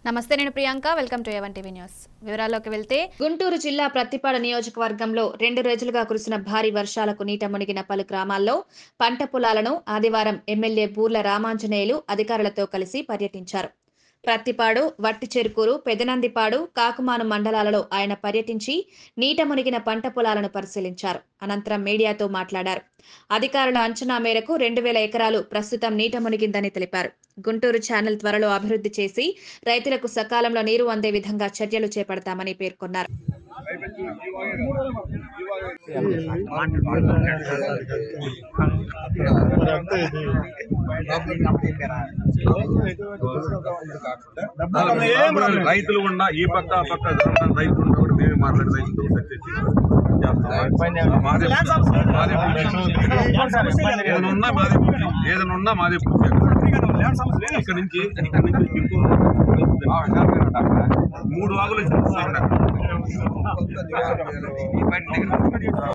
నమస్తే నేను Priyanka welcome to ఎవన్ టీవీ న్యూస్ వివరాల్లోకి వెళ్తే గుంటూరు జిల్లా ప్రత్తిపాడు నియోజకవర్గంలో రెండు రోజులుగా కురిసిన భారీ వర్షాలకు నీట మునిగిన పలు గ్రామాల్లో పంట పొలాలను ఆదివారం ఎమ్మెల్యే బూర్ల రామాంజనేయులు అధికారులతో కలిసి పర్యటించారు ప్రత్తిపాడు వట్టి చెరుకూరు పెదనందిపాడు కాకుమాను మండలాలలో ఆయన పర్యటించి నీట మునిగిన పంట పొలాలను పరిశీలించారు అనంతరం మీడియాతో మాట్లాడారు అధికారుల అంచనా మేరకు రెండు వేల ఎకరాలు ప్రస్తుతం నీట మునిగిందని తెలిపారు గుంటూరు ఛానల్ త్వరలో అభివృద్ధి చేసి రైతులకు సకాలంలో నీరు అందే విధంగా చర్యలు చేపడతామని పేర్కొన్నారు అప్పుడు రైతులు ఉన్న ఈ పక్క ఆ పక్క జరుగుతున్న రైతులు ఉన్నా కూడా మేమే మాట్లాడి రైతులతో చర్చించి చేస్తాం. మాదే మాదే ఏదైనా ఉన్నా మాదే పూర్తి. ఏదైనా ఉన్నా మాదే పూర్తి ఇక్కడ నుంచి ఇక్కడ నుంచి చిత్తూరు మూడు వాగులు వచ్చి ఇక్కడ. ఈ పైన దగ్గర.